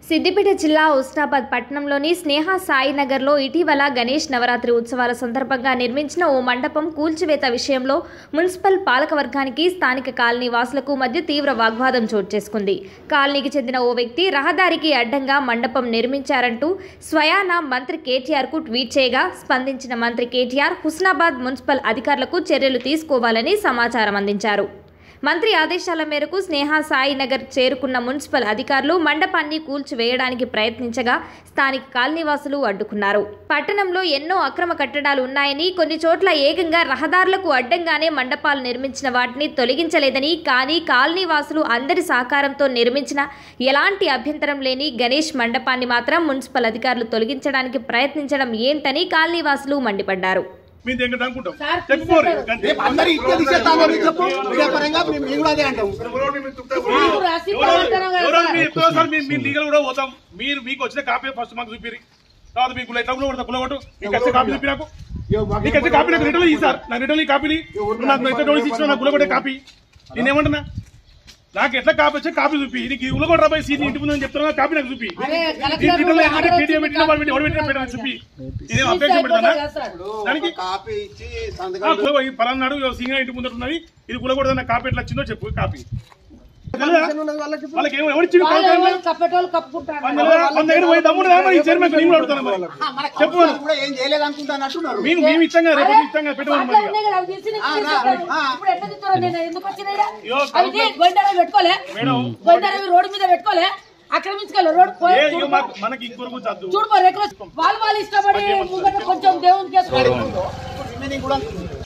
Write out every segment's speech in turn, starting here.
సిద్దిపేట జిల్లా ఉస్నాబాద్ పట్టణంలోని స్నేహ సాయినగర్లో ఇటీవల గణేష్ నవరాత్రి ఉత్సవాల సందర్భంగా నిర్మించిన ఓ మండపం కూల్చివేత విషయంలో మున్సిపల్ పాలకవర్గానికి స్థానిక కాలనీ వాసులకు మధ్య తీవ్ర వాగ్వాదం చోటు చేసుకుంది కాలనీకి చెందిన ఓ వ్యక్తి రహదారికి అడ్డంగా మండపం నిర్మించారంటూ స్వయాన మంత్రి కేటీఆర్కు ట్వీట్ చేయగా స్పందించిన మంత్రి కేటీఆర్ హుస్నాబాద్ మున్సిపల్ అధికారులకు చర్యలు తీసుకోవాలని సమాచారం అందించారు మంత్రి ఆదేశాల మేరకు స్నేహ సాయినగర్ చేరుకున్న మున్సిపల్ అధికారులు మండపాన్ని కూల్చివేయడానికి ప్రయత్నించగా స్థానిక కాలనీవాసులు అడ్డుకున్నారు పట్టణంలో ఎన్నో అక్రమ కట్టడాలు ఉన్నాయని కొన్ని చోట్ల ఏకంగా రహదారులకు అడ్డంగానే మండపాలు నిర్మించిన వాటిని తొలగించలేదని కానీ కాలనీవాసులు అందరి సహకారంతో నిర్మించిన ఎలాంటి అభ్యంతరం లేని గణేష్ మండపాన్ని మాత్రం మున్సిపల్ అధికారులు తొలగించడానికి ప్రయత్నించడం ఏంటని కాలనీవాసులు మండిపడ్డారు మేము దగ్గర అనుకుంటాం సార్, చెప్పుకోరు తీసుకెళ్తారు. రేపు అందరు ఇట్లా తీసేస్తామని చెప్పు మీడియా పరంగా మేము మేము కూడా అదే అంటాం మీరు రాసి పడమంటారు కదా ఎవరో సార్. మీ ఎప్పుడో సార్ మీ మీ లీగల్ కూడా పోతాం మీరు మీకు వచ్చిన కాపీ ఫస్ట్ మాకు చూపిరి తర్వాత మీకు ఎట్లా కూడా కొడతా కులగొట్టు మీకు వచ్చే కాపీ చూపి నాకు మీకు వచ్చే కాపీ నాకు రిటర్న్ ఇయ్యి సార్ నా రిటర్న్ ఈ కాపీని నువ్వు నాకు ఎంత నోటీస్ ఇచ్చిన నాకు కులగొట్టే కాపీ నేనేమంటున్నా నాకు ఎట్లా కాపీ వచ్చే కాపీ చూపి నీకు ఉలగొట్ట రాబోయే సీట్ ఇంటి ముందు చెప్తున్నా కాపీ నాకు చూపి అరే, కలెక్టర్ దీని రిటర్న్ రూల్ ఏమంటే ఆర్డర్ కేటీఎం పెట్టిన వాళ్ళు పెట్టి ఎవరు పెట్టిన పెట్టిన చూపి నేనేం అపేక్ష పెడతానా కదా సార్. దానికి కాపీ ఇచ్చి ఆ, సంతకాలు కుల ఈ పలానా నాడు సింగ ఇంటి ముందర ఉన్నది ఇది కులగొడదన్న కాపీ ఎట్లా వచ్చిందో చెప్పు కాపీ వాళ్ళకి ఏమో ఎవరిచ్చింది వాళ్ళు ఎవరు కప్పేటోళ్ళు కప్పుకుంటారు మన దగ్గర పోయి దమ్ముడు రా మరి ఈ చైర్మన్ నేను కూడా అడుగుతాను మరి. మన చెప్పు కౌన్సిలర్ కూడా ఏం చేయలేదు అనుకుంటాను అంటున్నారు మేము మేము ఇచ్చాం కదా రేపు ఇచ్చాం కదా పెట్టమని అట్లా మరి ఉన్నాయి కదా, అవి తీసి నీకు ఆ, రా, తీసేస్తారు. ఆ. ఇప్పుడు ఎట్లా తీస్తారో నేను ఎందుకు వచ్చినా ఈడ? అయ్యో, అవి తీ, గొండెలు పెట్టుకోలే మేడం గొండెలు రోడ్డు మీద పెట్టుకోలే ఆక్రమించుకోలే రోడ్ ఏ ఇక మాకు మనకి ఇంకొరకు చద్దు చూడు మరి ఎక్కడ వాళ్ళు వాళ్ళు ఇష్టపడి ముంగట కొంచెం దేవునికి వేసుకోవాలి ఇప్పుడు రిమైనింగ్ కూడా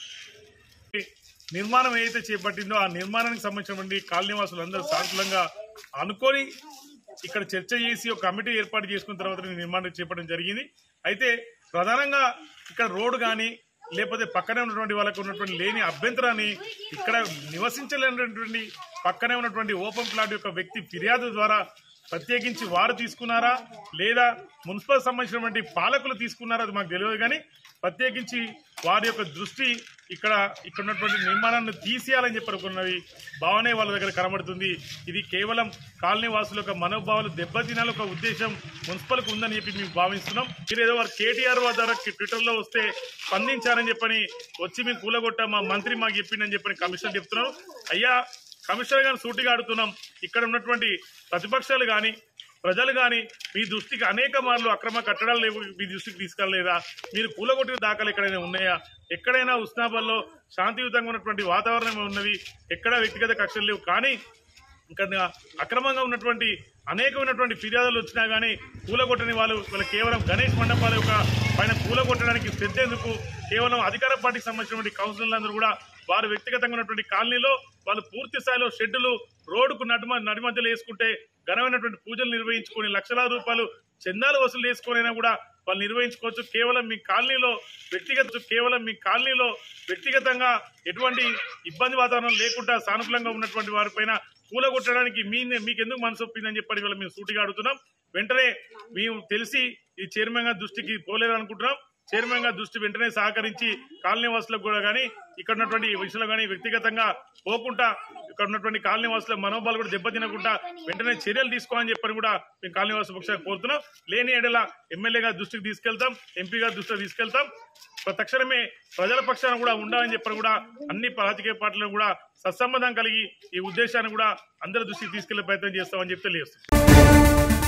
నిర్మాణం ఏదైతే చేపట్టిందో ఆ నిర్మాణానికి సంబంధించినటువంటి కాలనీవాసులు అందరూ సానుకూలంగా అనుకొని ఇక్కడ చర్చ చేసి ఒక కమిటీ ఏర్పాటు చేసుకున్న తర్వాత ఈ నిర్మాణం చేపట్టడం జరిగింది అయితే ప్రధానంగా ఇక్కడ రోడ్డు కానీ లేకపోతే పక్కనే ఉన్నటువంటి వాళ్ళకు ఉన్నటువంటి లేని అభ్యంతరాన్ని ఇక్కడ నివసించలేనటువంటి పక్కనే ఉన్నటువంటి ఓపెన్ ప్లాట్ యొక్క వ్యక్తి ఫిర్యాదు ద్వారా ప్రత్యేకించి వారు తీసుకున్నారా లేదా మున్సిపల్ సంబంధించినటువంటి పాలకులు తీసుకున్నారా అది మాకు తెలియదు కానీ ప్రత్యేకించి వారి యొక్క దృష్టి ఇక్కడ ఇక్కడ ఉన్నటువంటి నిర్మాణాన్ని తీసేయాలని చెప్పి అనుకున్నది భావనే వాళ్ళ దగ్గర కనబడుతుంది ఇది కేవలం కాలనీ వాసుల యొక్క మనోభావాలు దెబ్బతినాల ఒక ఉద్దేశం మున్సిపల్కి ఉందని చెప్పి మేము భావిస్తున్నాం మీరు ఏదో వారు కేటీఆర్ ద్వారా ట్విట్టర్లో వస్తే స్పందించారని చెప్పని వచ్చి మేము కూలగొట్ట మా మంత్రి మాకు చెప్పిండని చెప్పని కమిషనర్ చెప్తున్నారు అయ్యా కమిషనర్ గారిని సూటిగా అడుగుతున్నాం ఇక్కడ ఉన్నటువంటి ప్రతిపక్షాలు కానీ ప్రజలు కానీ మీ దృష్టికి అనేక మార్లు అక్రమ కట్టడాలు లేవు మీ దృష్టికి తీసుకెళ్ళలేదా మీరు కూలగొట్టిన దాఖలు ఎక్కడైనా ఉన్నాయా ఎక్కడైనా ఉస్నాబాద్లో శాంతియుతంగా ఉన్నటువంటి వాతావరణం ఉన్నది ఎక్కడ వ్యక్తిగత కక్షలు లేవు కానీ ఇక్కడ అక్రమంగా ఉన్నటువంటి అనేకమైనటువంటి ఫిర్యాదులు వచ్చినా కానీ కూలగొట్టని వాళ్ళు వీళ్ళు కేవలం గణేష్ మండపాల యొక్క పైన కూలగొట్టడానికి శ్రద్ధేందుకు కేవలం అధికార పార్టీకి సంబంధించినటువంటి కౌన్సిలర్లందరూ కూడా వారు వ్యక్తిగతంగా ఉన్నటువంటి కాలనీలో వాళ్ళు పూర్తి స్థాయిలో షెడ్డులు రోడ్డుకు నడుమ నడిమధ్యలో వేసుకుంటే ఘనమైనటువంటి పూజలు నిర్వహించుకొని లక్షలాది రూపాయలు చందాలు వసూలు చేసుకునైనా కూడా వాళ్ళు నిర్వహించుకోవచ్చు కేవలం మీ కాలనీలో వ్యక్తిగత కేవలం మీ కాలనీలో వ్యక్తిగతంగా ఎటువంటి ఇబ్బంది వాతావరణం లేకుండా సానుకూలంగా ఉన్నటువంటి వారిపైన కూలగొట్టడానికి మీ మీకు ఎందుకు మనసు ఒప్పిందని చెప్పని వీళ్ళు మేము సూటిగా అడుగుతున్నాం వెంటనే మేము తెలిసి ఈ చైర్మన్ గారి దృష్టికి పోలేదు అనుకుంటున్నాం చైర్మన్ గారి దృష్టి వెంటనే సహకరించి కాలనీ వాసులకు కూడా కానీ ఇక్కడ ఉన్నటువంటి విషయంలో కానీ వ్యక్తిగతంగా పోకుండా ఇక్కడ ఉన్నటువంటి కాలనీ వాసుల మనోభావాలు కూడా దెబ్బతినకుండా వెంటనే చర్యలు తీసుకోవాలని చెప్పని కూడా మేము కాలనీ వాసుల పక్షాన్ని కోరుతున్నాం లేని ఎడల ఎమ్మెల్యే గారి దృష్టికి తీసుకెళ్తాం ఎంపీ గారి దృష్టికి తీసుకెళ్తాం తక్షణమే ప్రజల పక్షాన కూడా ఉండాలని చెప్పని కూడా అన్ని రాజకీయ పార్టీలను కూడా సత్సంబంధం కలిగి ఈ ఉద్దేశాన్ని కూడా అందరి దృష్టికి తీసుకెళ్లే ప్రయత్నం చేస్తామని చెప్పి తెలియజేస్తాం